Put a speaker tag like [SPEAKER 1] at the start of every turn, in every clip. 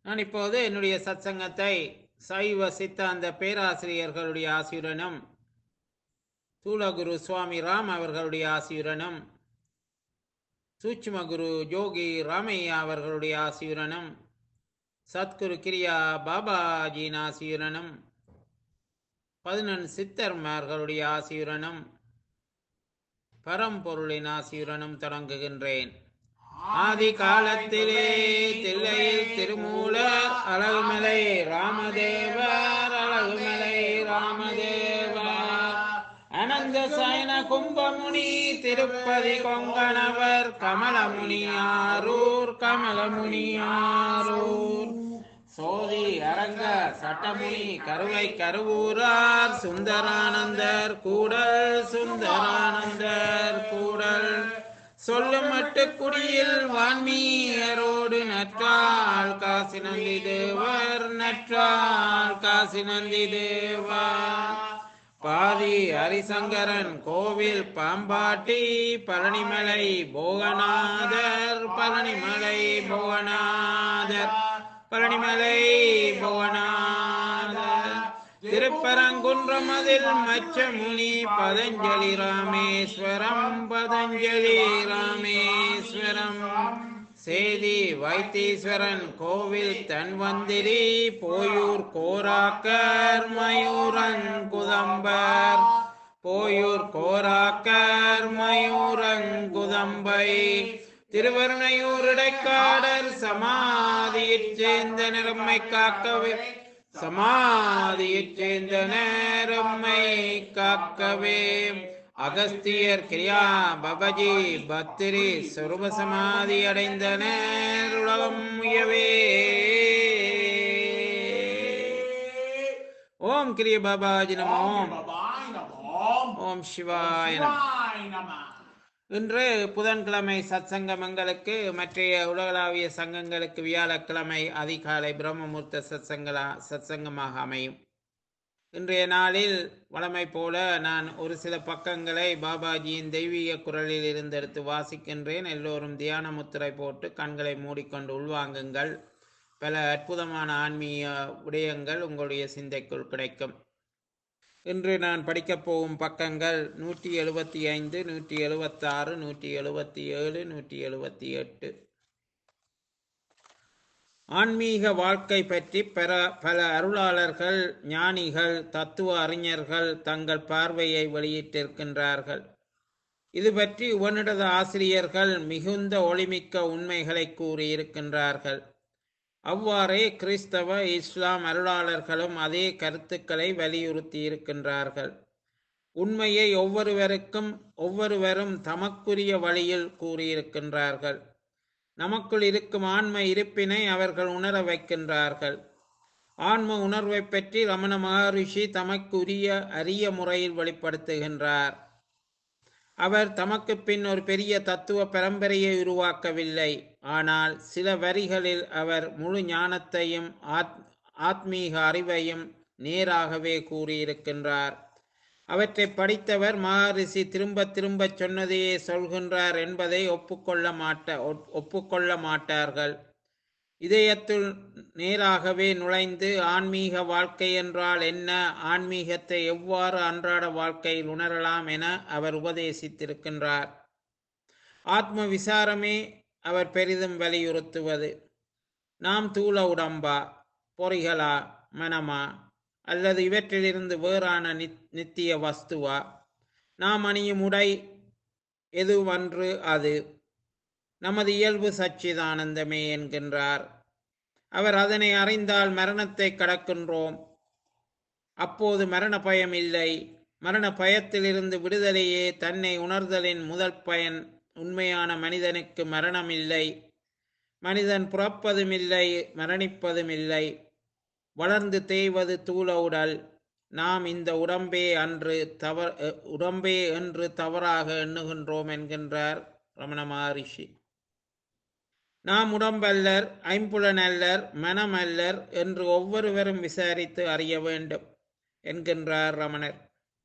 [SPEAKER 1] நான் இப்போது என்னுடைய சத்சங்கத்தை சைவ சித்தாந்த பேராசிரியர்களுடைய ஆசியுடனும் தூலகுரு சுவாமி ராம் அவர்களுடைய ஆசியுடனும் சூட்சுமகுரு ஜோகி ராமையா அவர்களுடைய ஆசியுடனும் சத்குரு கிரியா பாபாஜியின் ஆசியுடனும் பதினெண் சித்தர்மார்களுடைய ஆசியுடனும் பரம்பொருளின் ஆசியுடனும் தொடங்குகின்றேன் ஆதி காலத்திலே தில்லையில் திருமூலர் அழகுமலை ராமதேவர் அழகுமலை ராமதேவர் அனந்த சயன கும்பமுனி திருப்பதி கொங்கணவர் கமலமுனி ஆரூர் கமலமுனி ஆரூர் சோதி அரங்க சட்டமுனி கருவை கருவூரார் சுந்தரானந்தர் கூடல் சுந்தரானந்தர் கூடல் சொல்லும் மட்டுக்குடியில் வான்மீயரோடு நற்றால் காசி நந்தி தேவர் நற்றால் காசி நந்தி தேவர் பாதி ஹரிசங்கரன் கோவில் பாம்பாட்டி பழனிமலை போகநாதர் பழனிமலை போகநாதர் பழனிமலை புவனாதர் திருப்பரங்குன்றமதில் மச்சமுனி பதஞ்சலி ராமேஸ்வரம் பதஞ்சலி ராமேஸ்வரம் சேதி வைத்தீஸ்வரன் கோவில் தன்வந்திரி போயூர் கோராக்கர் மயூரன் குதம்பர் போயூர் கோராக்கர் மயூரன் குதம்பை திருவருணையூர் இடைக்காடர் சமாதியைச் சேர்ந்த நிறம்மை காக்கவே சமாதியைச் சேர்ந்த நேரம்மை காக்கவே அகஸ்தியர் கிரியா பபஜி பத்திரி சொருப சமாதி அடைந்த நேர் உலகம் உயவே ஓம் கிரிய பாபாஜி நம ஓம்
[SPEAKER 2] பாபாய் நமோ
[SPEAKER 1] ஓம் சிவாய நம
[SPEAKER 2] சிவாய் நம
[SPEAKER 1] இன்று புதன்கிழமை சத்சங்கமங்களுக்கு மற்றைய உலகளாவிய சங்கங்களுக்கு வியாழக்கிழமை அதிகாலை பிரம்மமுர்த்த சத்சங்களா சத்சங்கமாக அமையும் இன்றைய நாளில் வழமை போல நான் ஒரு சில பக்கங்களை பாபாஜியின் தெய்வீக குரலில் இருந்து எடுத்து வாசிக்கின்றேன் எல்லோரும் தியான முத்திரை போட்டு கண்களை மூடிக்கொண்டு உள்வாங்குங்கள் பல அற்புதமான ஆன்மீக விடயங்கள் உங்களுடைய சிந்தைக்குள் கிடைக்கும் இன்று நான் படிக்கப் போகும் பக்கங்கள் நூற்றி எழுபத்தி ஐந்து நூற்றி எழுபத்தாறு நூற்றி எழுபத்தி ஏழு நூற்றி எழுபத்தி எட்டு ஆன்மீக வாழ்க்கை பற்றி பெற பல அருளாளர்கள் ஞானிகள் தத்துவ அறிஞர்கள் தங்கள் பார்வையை வெளியிட்டிருக்கின்றார்கள் இது பற்றி உவனிடத ஆசிரியர்கள் மிகுந்த ஒளிமிக்க உண்மைகளை கூறியிருக்கின்றார்கள் அவ்வாறே கிறிஸ்தவ இஸ்லாம் அருளாளர்களும் அதே கருத்துக்களை வலியுறுத்தி இருக்கின்றார்கள் உண்மையை ஒவ்வொருவருக்கும் ஒவ்வொருவரும் தமக்குரிய வழியில் கூறியிருக்கின்றார்கள் நமக்குள் இருக்கும் ஆன்ம இருப்பினை அவர்கள் உணர வைக்கின்றார்கள் ஆன்ம உணர்வை பற்றி ரமண மகரிஷி தமக்குரிய அரிய முறையில் வெளிப்படுத்துகின்றார் அவர் தமக்கு பின் ஒரு பெரிய தத்துவ பரம்பரையை உருவாக்கவில்லை ஆனால் சில வரிகளில் அவர் முழு ஞானத்தையும் ஆத் ஆத்மீக அறிவையும் நேராகவே கூறியிருக்கின்றார் அவற்றை படித்தவர் மகரிஷி திரும்ப திரும்ப சொன்னதையே சொல்கின்றார் என்பதை ஒப்புக்கொள்ள மாட்ட ஒப்- ஒப்புக்கொள்ள மாட்டார்கள் இதயத்துள் நேராகவே நுழைந்து ஆன்மீக வாழ்க்கை என்றால் என்ன ஆன்மீகத்தை எவ்வாறு அன்றாட வாழ்க்கையில் உணரலாம் என அவர் உபதேசித்திருக்கின்றார் ஆத்ம விசாரமே அவர் பெரிதும் வலியுறுத்துவது நாம் தூள உடம்பா பொறிகளா மனமா அல்லது இவற்றிலிருந்து வேறான நித்- நித்திய வஸ்துவா நாம் அணியும் உடை எதுவன்று அது நமது இயல்பு சச்சிதானந்தமே என்கின்றார் அவர் அதனை அறிந்தால் மரணத்தை கடக்கின்றோம் அப்போது மரண பயம் இல்லை மரண பயத்திலிருந்து விடுதலையே தன்னை உணர்தலின் முதல் பயன் உண்மையான மனிதனுக்கு மரணம் இல்லை மனிதன் பிறப்பதுமில்லை மரணிப்பதுமில்லை வளர்ந்து தேய்வது தூள உடல் நாம் இந்த உடம்பே அன்று தவ அ- உடம்பே என்று தவறாக எண்ணுகின்றோம் என்கின்றார் ரமண மகரிஷி நாம் உடம்பல்லர் ஐம்புலனல்லர் மனமல்லர் என்று ஒவ்வொருவரும் விசாரித்து அறிய வேண்டும் என்கின்றார் ரமணர்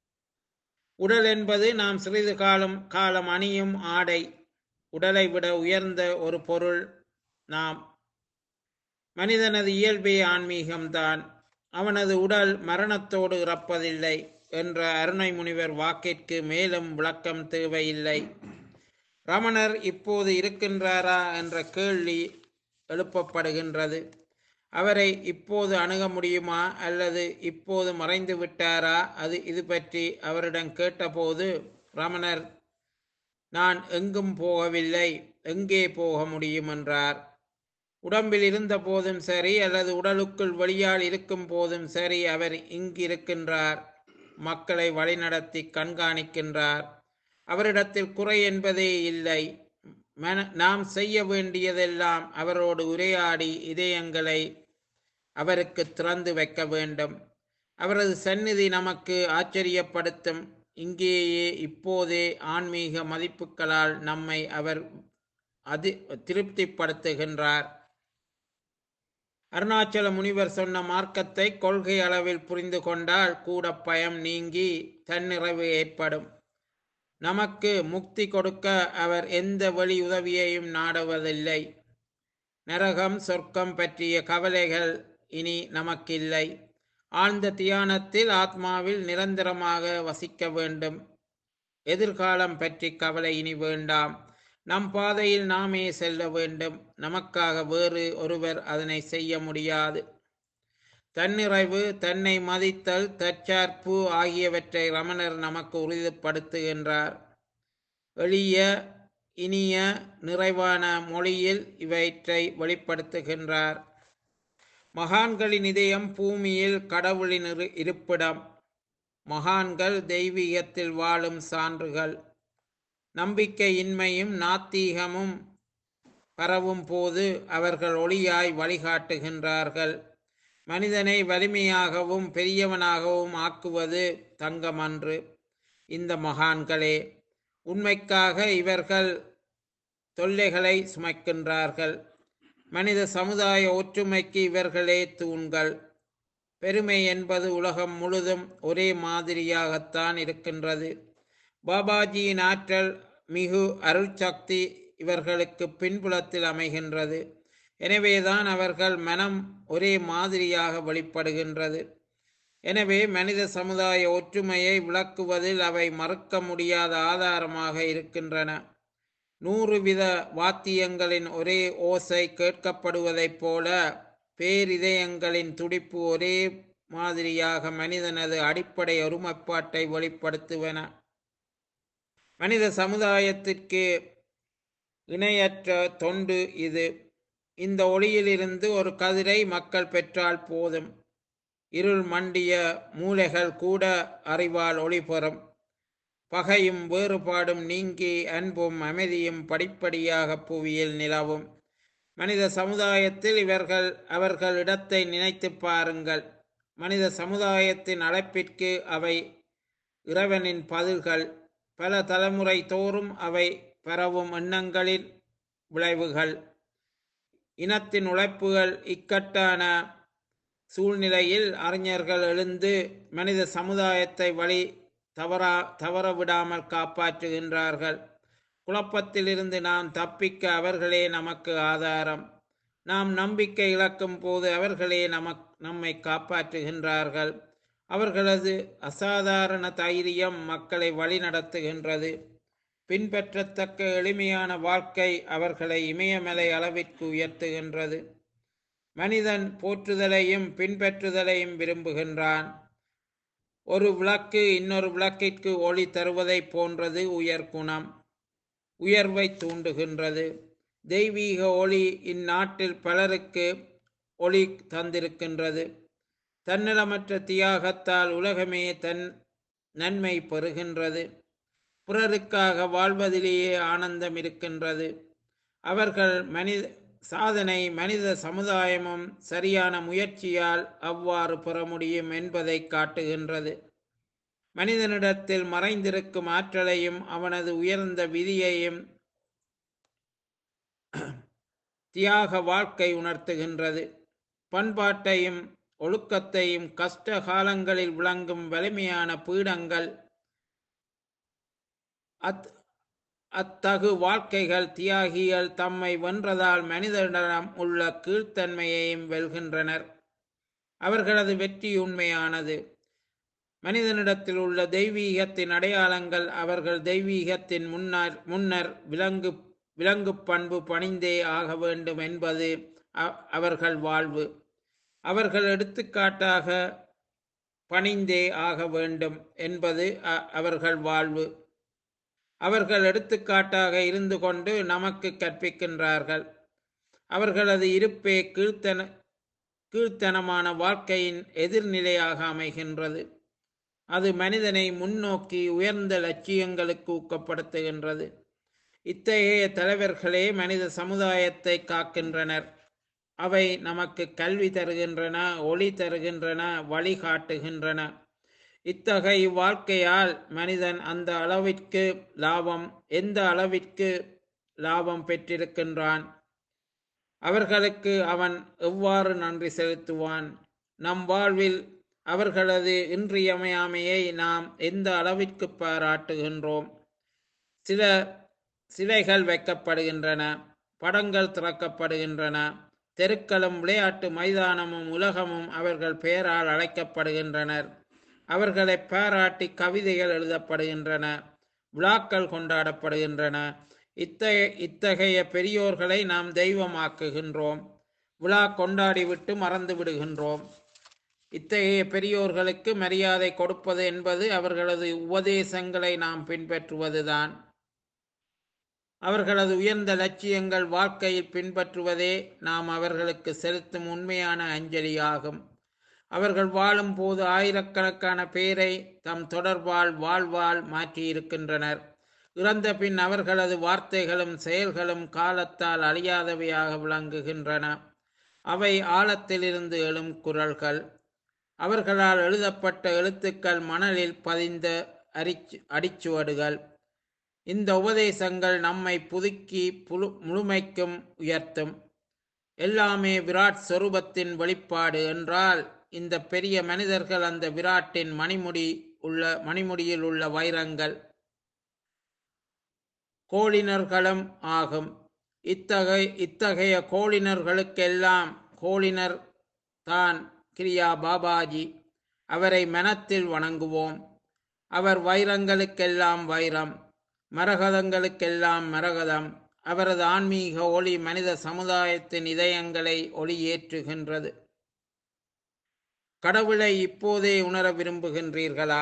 [SPEAKER 1] உடல் என்பது நாம் சிறிது காலம் காலம் அணியும் ஆடை உடலை விட உயர்ந்த ஒரு பொருள் நாம் மனிதனது இயல்பே ஆன்மீகம்தான் அவனது உடல் மரணத்தோடு இறப்பதில்லை என்ற அருணை முனிவர் வாக்கிற்கு மேலும் விளக்கம் தேவையில்லை ரமணர் இப்போது இருக்கின்றாரா என்ற கேள்வி எழுப்பப்படுகின்றது அவரை இப்போது அணுக முடியுமா அல்லது இப்போது மறைந்து விட்டாரா அது இது பற்றி அவரிடம் கேட்டபோது ரமணர் நான் எங்கும் போகவில்லை எங்கே போக முடியும் என்றார் உடம்பில் இருந்த போதும் சரி அல்லது உடலுக்குள் வெளியால் இருக்கும் போதும் சரி அவர் இங்கிருக்கின்றார் மக்களை வழிநடத்தி கண்காணிக்கின்றார் அவரிடத்தில் குறை என்பதே இல்லை மன நாம் செய்ய வேண்டியதெல்லாம் அவரோடு உரையாடி இதயங்களை அவருக்கு திறந்து வைக்க வேண்டும் அவரது சந்நிதி நமக்கு ஆச்சரியப்படுத்தும் இங்கேயே இப்போதே ஆன்மீக மதிப்புகளால் நம்மை அவர் அது திருப்திப்படுத்துகின்றார் அருணாச்சல முனிவர் சொன்ன மார்க்கத்தை கொள்கை அளவில் புரிந்து கொண்டால் கூட பயம் நீங்கி தன்னிறைவு ஏற்படும் நமக்கு முக்தி கொடுக்க அவர் எந்த வழி உதவியையும் நாடுவதில்லை நரகம் சொர்க்கம் பற்றிய கவலைகள் இனி நமக்கில்லை ஆழ்ந்த தியானத்தில் ஆத்மாவில் நிரந்தரமாக வசிக்க வேண்டும் எதிர்காலம் பற்றி கவலை இனி வேண்டாம் நம் பாதையில் நாமே செல்ல வேண்டும் நமக்காக வேறு ஒருவர் அதனை செய்ய முடியாது தன்னிறைவு தன்னை மதித்தல் தற்சார்பு ஆகியவற்றை ரமணர் நமக்கு உறுதிப்படுத்துகின்றார் எளிய இனிய நிறைவான மொழியில் இவற்றை வெளிப்படுத்துகின்றார் மகான்களின் இதயம் பூமியில் கடவுளின் இரு- இருப்பிடம் மகான்கள் தெய்வீகத்தில் வாழும் சான்றுகள் நம்பிக்கையின்மையும் நாத்தீகமும் பரவும் போது அவர்கள் ஒளியாய் வழிகாட்டுகின்றார்கள் மனிதனை வலிமையாகவும் பெரியவனாகவும் ஆக்குவது தங்கமன்று இந்த மகான்களே உண்மைக்காக இவர்கள் தொல்லைகளை சுமக்கின்றார்கள் மனித சமுதாய ஒற்றுமைக்கு இவர்களே தூண்கள் பெருமை என்பது உலகம் முழுதும் ஒரே மாதிரியாகத்தான் இருக்கின்றது பாபாஜியின் ஆற்றல் மிகு அருட்சக்தி இவர்களுக்கு பின்புலத்தில் அமைகின்றது எனவேதான் அவர்கள் மனம் ஒரே மாதிரியாக வெளிப்படுகின்றது எனவே மனித சமுதாய ஒற்றுமையை விளக்குவதில் அவை மறுக்க முடியாத ஆதாரமாக இருக்கின்றன நூறு வித வாத்தியங்களின் ஒரே ஓசை கேட்கப்படுவதைப் போல பேரிதயங்களின் துடிப்பு ஒரே மாதிரியாக மனிதனது அடிப்படை ஒருமைப்பாட்டை வெளிப்படுத்துவன மனித சமுதாயத்திற்கு இணையற்ற தொண்டு இது இந்த ஒளியிலிருந்து ஒரு கதிரை மக்கள் பெற்றால் போதும் இருள் மண்டிய மூலைகள் கூட அறிவால் ஒளி பெறும் பகையும் வேறுபாடும் நீங்கி அன்பும் அமைதியும் படிப்படியாக புவியில் நிலவும் மனித சமுதாயத்தில் இவர்கள் அவர்கள் இடத்தை நினைத்து பாருங்கள் மனித சமுதாயத்தின் அழைப்பிற்கு அவை இறைவனின் பதில்கள் பல தலைமுறை தோறும் அவை பரவும் எண்ணங்களின் விளைவுகள் இனத்தின் உழைப்புகள் இக்கட்டான சூழ்நிலையில் அறிஞர்கள் எழுந்து மனித சமுதாயத்தை வழி தவறா தவற விடாமல் காப்பாற்றுகின்றார்கள் குழப்பத்திலிருந்து நாம் தப்பிக்க அவர்களே நமக்கு ஆதாரம் நாம் நம்பிக்கை இழக்கும் போது அவர்களே நமக் நம்மை காப்பாற்றுகின்றார்கள் அவர்களது அசாதாரண தைரியம் மக்களை வழிநடத்துகின்றது பின்பற்றத்தக்க எளிமையான வாழ்க்கை அவர்களை இமயமலை அளவிற்கு உயர்த்துகின்றது மனிதன் போற்றுதலையும் பின்பற்றுதலையும் விரும்புகின்றான் ஒரு விளக்கு இன்னொரு விளக்கிற்கு ஒளி தருவதைப் போன்றது உயர்குணம் உயர்வை தூண்டுகின்றது தெய்வீக ஒளி இந்நாட்டில் பலருக்கு ஒளி தந்திருக்கின்றது தன்னலமற்ற தியாகத்தால் உலகமே தன் நன்மை பெறுகின்றது பிறருக்காக வாழ்வதிலேயே ஆனந்தம் இருக்கின்றது அவர்கள் மனித சாதனை மனித சமுதாயமும் சரியான முயற்சியால் அவ்வாறு பெற முடியும் என்பதை காட்டுகின்றது மனிதனிடத்தில் மறைந்திருக்கும் ஆற்றலையும் அவனது உயர்ந்த விதியையும் தியாக வாழ்க்கை உணர்த்துகின்றது பண்பாட்டையும் ஒழுக்கத்தையும் கஷ்ட காலங்களில் விளங்கும் வலிமையான பீடங்கள் அத் அத்தகு வாழ்க்கைகள் தியாகிகள் தம்மை வென்றதால் மனிதனிடம் உள்ள கீழ்த்தன்மையையும் வெல்கின்றனர் அவர்களது வெற்றி உண்மையானது மனிதனிடத்தில் உள்ள தெய்வீகத்தின் அடையாளங்கள் அவர்கள் தெய்வீகத்தின் முன்னர் முன்னர் விலங்கு விலங்கு பண்பு பணிந்தே ஆக வேண்டும் என்பது அ- அவர்கள் வாழ்வு அவர்கள் எடுத்துக்காட்டாக பணிந்தே ஆக வேண்டும் என்பது அ- அவர்கள் வாழ்வு அவர்கள் எடுத்துக்காட்டாக இருந்து கொண்டு நமக்கு கற்பிக்கின்றார்கள் அவர்களது இருப்பே கீழ்த்தன கீழ்த்தனமான வாழ்க்கையின் எதிர்நிலையாக அமைகின்றது அது மனிதனை முன்னோக்கி உயர்ந்த லட்சியங்களுக்கு ஊக்கப்படுத்துகின்றது இத்தகைய தலைவர்களே மனித சமுதாயத்தை காக்கின்றனர் அவை நமக்கு கல்வி தருகின்றன ஒளி தருகின்றன வழிகாட்டுகின்றன இத்தகைய வாழ்க்கையால் மனிதன் அந்த அளவிற்கு லாபம் எந்த அளவிற்கு லாபம் பெற்றிருக்கின்றான் அவர்களுக்கு அவன் எவ்வாறு நன்றி செலுத்துவான் நம் வாழ்வில் அவர்களது இன்றியமையாமையை நாம் எந்த அளவிற்கு பாராட்டுகின்றோம் சில சிலைகள் வைக்கப்படுகின்றன படங்கள் திறக்கப்படுகின்றன தெருக்களும் விளையாட்டு மைதானமும் உலகமும் அவர்கள் பெயரால் அழைக்கப்படுகின்றனர் அவர்களை பாராட்டி கவிதைகள் எழுதப்படுகின்றன விழாக்கள் கொண்டாடப்படுகின்றன இத்தகைய இத்தகைய பெரியோர்களை நாம் தெய்வமாக்குகின்றோம் விழா கொண்டாடிவிட்டு மறந்து விடுகின்றோம் இத்தகைய பெரியோர்களுக்கு மரியாதை கொடுப்பது என்பது அவர்களது உபதேசங்களை நாம் பின்பற்றுவதுதான் அவர்களது உயர்ந்த லட்சியங்கள் வாழ்க்கையில் பின்பற்றுவதே நாம் அவர்களுக்கு செலுத்தும் உண்மையான அஞ்சலியாகும் அவர்கள் வாழும் போது ஆயிரக்கணக்கான பேரை தம் தொடர்பால் வாழ்வால் மாற்றியிருக்கின்றனர் இறந்த பின் அவர்களது வார்த்தைகளும் செயல்களும் காலத்தால் அழியாதவையாக விளங்குகின்றன அவை ஆழத்திலிருந்து எழும் குரல்கள் அவர்களால் எழுதப்பட்ட எழுத்துக்கள் மணலில் பதிந்த அரிச்சு அடிச்சுவடுகள் இந்த உபதேசங்கள் நம்மை புதுக்கி புழு முழுமைக்கும் உயர்த்தும் எல்லாமே விராட் சொரூபத்தின் வெளிப்பாடு என்றால் இந்த பெரிய மனிதர்கள் அந்த விராட்டின் மணிமுடி உள்ள மணிமுடியில் உள்ள வைரங்கள் கோளினர்களும் ஆகும் இத்தகை இத்தகைய கோளினர்களுக்கெல்லாம் கோளினர் தான் கிரியா பாபாஜி அவரை மனத்தில் வணங்குவோம் அவர் வைரங்களுக்கெல்லாம் வைரம் மரகதங்களுக்கெல்லாம் மரகதம் அவரது ஆன்மீக ஒளி மனித சமுதாயத்தின் இதயங்களை ஒளியேற்றுகின்றது கடவுளை இப்போதே உணர விரும்புகின்றீர்களா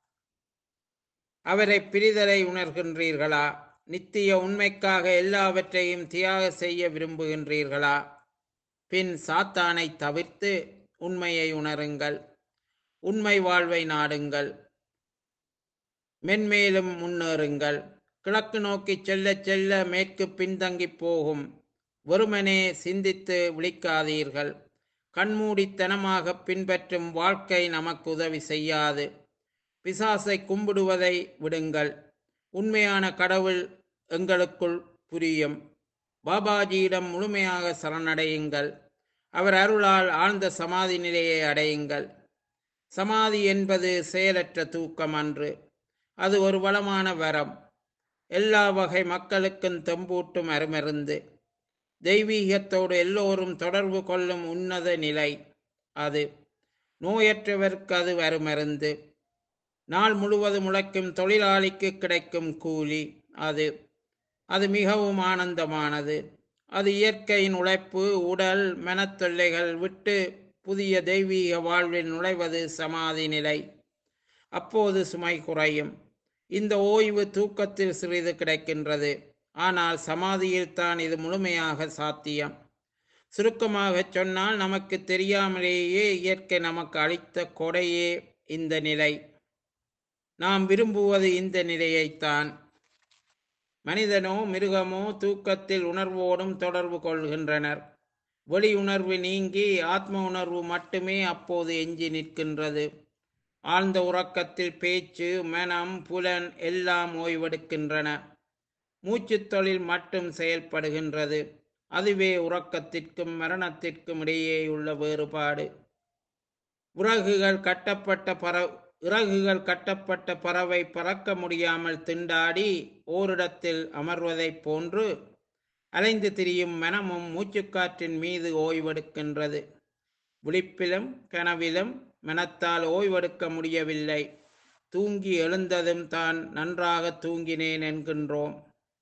[SPEAKER 1] அவரை பிரிதலை உணர்கின்றீர்களா நித்திய உண்மைக்காக எல்லாவற்றையும் தியாக செய்ய விரும்புகின்றீர்களா பின் சாத்தானை தவிர்த்து உண்மையை உணருங்கள் உண்மை வாழ்வை நாடுங்கள் மென்மேலும் முன்னேறுங்கள் கிழக்கு நோக்கி செல்ல செல்ல மேற்கு பின்தங்கி போகும் வெறுமனே சிந்தித்து விழிக்காதீர்கள் கண்மூடித்தனமாக பின்பற்றும் வாழ்க்கை நமக்கு உதவி செய்யாது பிசாசை கும்பிடுவதை விடுங்கள் உண்மையான கடவுள் எங்களுக்குள் புரியும் பாபாஜியிடம் முழுமையாக சரணடையுங்கள் அவர் அருளால் ஆழ்ந்த சமாதி நிலையை அடையுங்கள் சமாதி என்பது செயலற்ற தூக்கம் அன்று அது ஒரு வளமான வரம் எல்லா வகை மக்களுக்கும் தெம்பூட்டும் அருமருந்து தெய்வீகத்தோடு எல்லோரும் தொடர்பு கொள்ளும் உன்னத நிலை அது நோயற்றவர்க்கு அது வருமருந்து நாள் முழுவதும் உழைக்கும் தொழிலாளிக்கு கிடைக்கும் கூலி அது அது மிகவும் ஆனந்தமானது அது இயற்கையின் உழைப்பு உடல் மனத்தொல்லைகள் விட்டு புதிய தெய்வீக வாழ்வில் நுழைவது சமாதி நிலை அப்போது சுமை குறையும் இந்த ஓய்வு தூக்கத்தில் சிறிது கிடைக்கின்றது ஆனால் சமாதியில் தான் இது முழுமையாக சாத்தியம் சுருக்கமாக சொன்னால் நமக்கு தெரியாமலேயே இயற்கை நமக்கு அளித்த கொடையே இந்த நிலை நாம் விரும்புவது இந்த நிலையைத்தான் மனிதனோ மிருகமோ தூக்கத்தில் உணர்வோடும் தொடர்பு கொள்கின்றனர் வெளி உணர்வு நீங்கி ஆத்ம உணர்வு மட்டுமே அப்போது எஞ்சி நிற்கின்றது ஆழ்ந்த உறக்கத்தில் பேச்சு மனம் புலன் எல்லாம் ஓய்வெடுக்கின்றன மூச்சுத் தொழில் மட்டும் செயல்படுகின்றது அதுவே உறக்கத்திற்கும் மரணத்திற்கும் இடையே உள்ள வேறுபாடு உறகுகள் கட்டப்பட்ட பற இறகுகள் கட்டப்பட்ட பறவை பறக்க முடியாமல் திண்டாடி ஓரிடத்தில் அமர்வதைப் போன்று அலைந்து திரியும் மனமும் மூச்சுக்காற்றின் மீது ஓய்வெடுக்கின்றது விழிப்பிலும் கனவிலும் மனத்தால் ஓய்வெடுக்க முடியவில்லை தூங்கி எழுந்ததும் தான் நன்றாக தூங்கினேன் என்கின்றோம்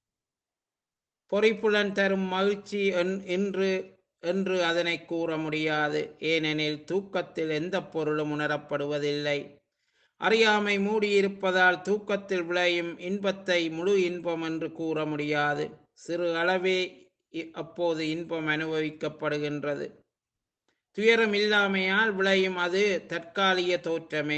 [SPEAKER 1] பொறிப்புலன் தரும் மகிழ்ச்சி என்- என்று என்று அதனை கூற முடியாது ஏனெனில் தூக்கத்தில் எந்த பொருளும் உணரப்படுவதில்லை அறியாமை மூடியிருப்பதால் தூக்கத்தில் விளையும் இன்பத்தை முழு இன்பம் என்று கூற முடியாது சிறு அளவே இ- அப்போது இன்பம் அனுபவிக்கப்படுகின்றது துயரம் இல்லாமையால் விளையும் அது தற்காலிக தோற்றமே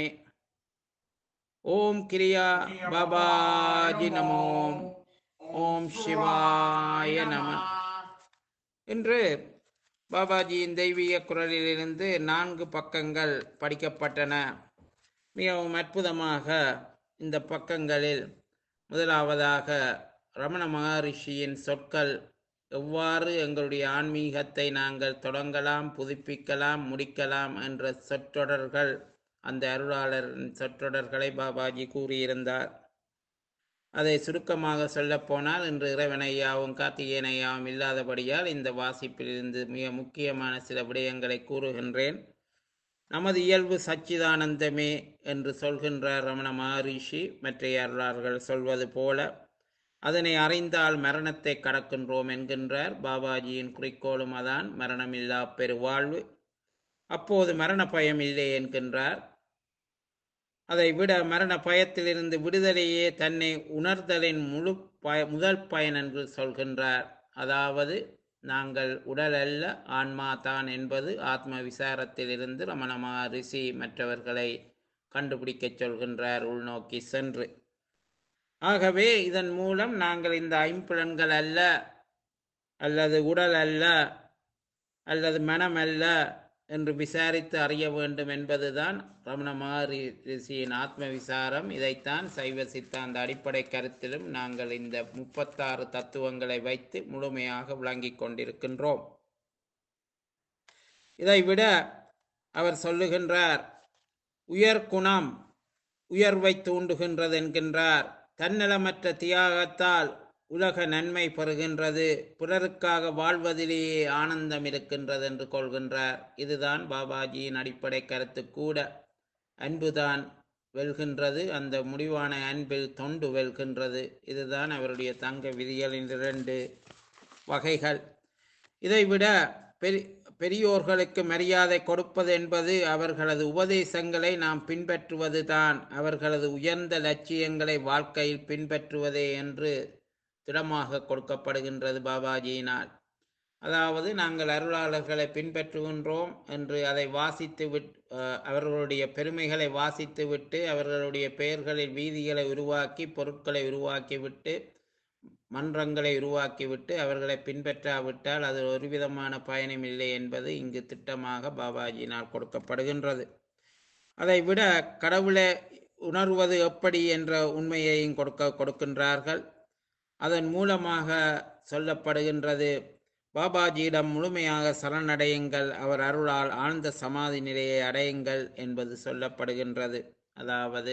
[SPEAKER 1] ஓம் கிரியா பாபாஜி நமோம் ஓம் சிவாய நம இன்று பாபாஜியின் தெய்வீக குரலிலிருந்து நான்கு பக்கங்கள் படிக்கப்பட்டன மிகவும் அற்புதமாக இந்த பக்கங்களில் முதலாவதாக ரமண மகரிஷியின் சொற்கள் எவ்வாறு எங்களுடைய ஆன்மீகத்தை நாங்கள் தொடங்கலாம் புதுப்பிக்கலாம் முடிக்கலாம் என்ற சொற்றொடர்கள் அந்த அருளாளரின் சொற்றொடர்களை பாபாஜி கூறியிருந்தார் அதை சுருக்கமாக சொல்லப்போனால் இன்று இறைவனையாவும் கார்த்திகேயனையாவும் இல்லாதபடியால் இந்த வாசிப்பிலிருந்து மிக முக்கியமான சில விடயங்களை கூறுகின்றேன் நமது இயல்பு சச்சிதானந்தமே என்று சொல்கின்றார் ரமண மகரிஷி மற்றைய அருளார்கள் சொல்வது போல அதனை அறிந்தால் மரணத்தை கடக்கின்றோம் என்கின்றார் பாபாஜியின் குறிக்கோளும் அதான் மரணமில்லா பெருவாழ்வு அப்போது மரண பயம் இல்லை என்கின்றார் அதை விட மரண பயத்திலிருந்து விடுதலையே தன்னை உணர்தலின் முழு பய முதல் பயன் என்று சொல்கின்றார் அதாவது நாங்கள் உடல் அல்ல ஆன்மா தான் என்பது ஆத்ம விசாரத்திலிருந்து ரமண மகரிஷி மற்றவர்களை கண்டுபிடிக்கச் சொல்கின்றார் உள்நோக்கி சென்று ஆகவே இதன் மூலம் நாங்கள் இந்த ஐம்புலன்கள் அல்ல அல்லது உடல் அல்ல அல்லது மனம் அல்ல என்று விசாரித்து அறிய வேண்டும் என்பதுதான் ரமண மகரிஷியின் ஆத்ம விசாரம் இதைத்தான் சைவ சித்தாந்த அடிப்படை கருத்திலும் நாங்கள் இந்த முப்பத்தாறு தத்துவங்களை வைத்து முழுமையாக விளங்கிக் கொண்டிருக்கின்றோம் இதைவிட அவர் சொல்லுகின்றார் உயர் குணம் உயர்வை தூண்டுகின்றது என்கின்றார் தன்னலமற்ற தியாகத்தால் உலக நன்மை பெறுகின்றது பிறருக்காக வாழ்வதிலேயே ஆனந்தம் இருக்கின்றது என்று கொள்கின்றார் இதுதான் பாபாஜியின் அடிப்படை கருத்து கூட அன்புதான் வெல்கின்றது அந்த முடிவான அன்பில் தொண்டு வெல்கின்றது இதுதான் அவருடைய தங்க விதிகளின் இரண்டு வகைகள் இதைவிட பெரி பெரியோர்களுக்கு மரியாதை கொடுப்பது என்பது அவர்களது உபதேசங்களை நாம் பின்பற்றுவது தான் அவர்களது உயர்ந்த லட்சியங்களை வாழ்க்கையில் பின்பற்றுவதே என்று திடமாக கொடுக்கப்படுகின்றது பாபாஜியினால் அதாவது நாங்கள் அருளாளர்களை பின்பற்றுகின்றோம் என்று அதை வாசித்து விட் அஹ், அவர்களுடைய பெருமைகளை வாசித்து விட்டு அவர்களுடைய பெயர்களில் வீதிகளை உருவாக்கி பொருட்களை உருவாக்கிவிட்டு மன்றங்களை உருவாக்கிவிட்டு அவர்களை பின்பற்றாவிட்டால் அது ஒரு விதமான பயனும் இல்லை என்பது இங்கு திட்டமாக பாபாஜியினால் கொடுக்கப்படுகின்றது அதை விட கடவுளை உணர்வது எப்படி என்ற உண்மையையும் கொடுக்க கொடுக்கின்றார்கள் அதன் மூலமாக சொல்லப்படுகின்றது பாபாஜியிடம் முழுமையாக சரணடையுங்கள் அவர் அருளால் ஆழ்ந்த சமாதி நிலையை அடையுங்கள் என்பது சொல்லப்படுகின்றது அதாவது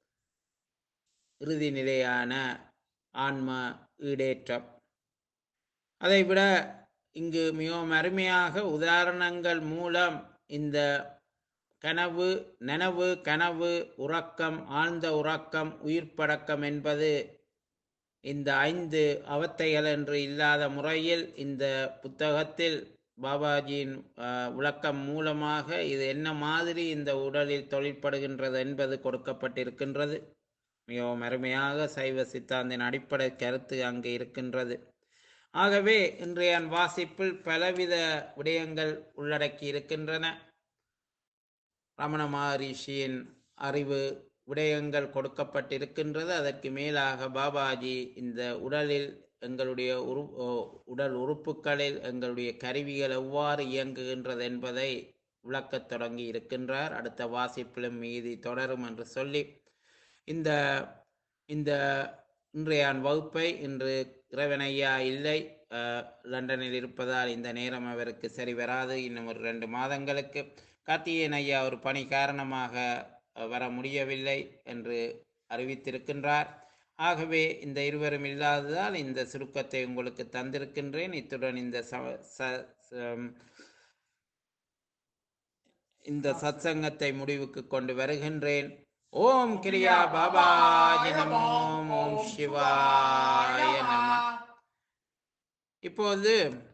[SPEAKER 1] இறுதி நிலையான ஆன்ம ஈடேற்றம் அதைவிட இங்கு மிகவும் அருமையாக உதாரணங்கள் மூலம் இந்த கனவு நனவு கனவு உறக்கம் ஆழ்ந்த உறக்கம் உயிர்ப்படக்கம் என்பது இந்த ஐந்து அவத்தைகள் என்று இல்லாத முறையில் இந்த புத்தகத்தில் பாபாஜியின் அஹ், விளக்கம் மூலமாக இது என்ன மாதிரி இந்த உடலில் தொழிற்படுகின்றது என்பது கொடுக்கப்பட்டிருக்கின்றது மிகவும் அருமையாக சைவ சித்தாந்தின் அடிப்படை கருத்து அங்கு இருக்கின்றது ஆகவே இன்றைய வாசிப்பில் பலவித விடயங்கள் உள்ளடக்கி இருக்கின்றன ரமண மகரிஷியின் அறிவு விடயங்கள் கொடுக்கப்பட்டிருக்கின்றது அதற்கு மேலாக பாபாஜி இந்த உடலில் எங்களுடைய உரு ஓ, உடல் உறுப்புகளில் எங்களுடைய கருவிகள் எவ்வாறு இயங்குகின்றது என்பதை விளக்கத் தொடங்கி இருக்கின்றார் அடுத்த வாசிப்பிலும் மீதி தொடரும் என்று சொல்லி இந்த இந்த இன்றைய வகுப்பை இன்று இறைவனையா இல்லை அஹ், லண்டனில் இருப்பதால் இந்த நேரம் அவருக்கு சரி வராது இன்னும் ஒரு ரெண்டு மாதங்களுக்கு கார்த்திகேயன் ஐயா ஒரு பணி காரணமாக அஹ், வர முடியவில்லை என்று அறிவித்திருக்கின்றார் ஆகவே இந்த இருவரும் இல்லாததால் இந்த சுருக்கத்தை உங்களுக்கு தந்திருக்கின்றேன் இத்துடன் இந்த ச- ச- ச- இந்த சத்சங்கத்தை முடிவுக்கு கொண்டு வருகின்றேன் ஓம் கிரியா பாபாஜி நமோ ஓம் சிவாய நம இப்போது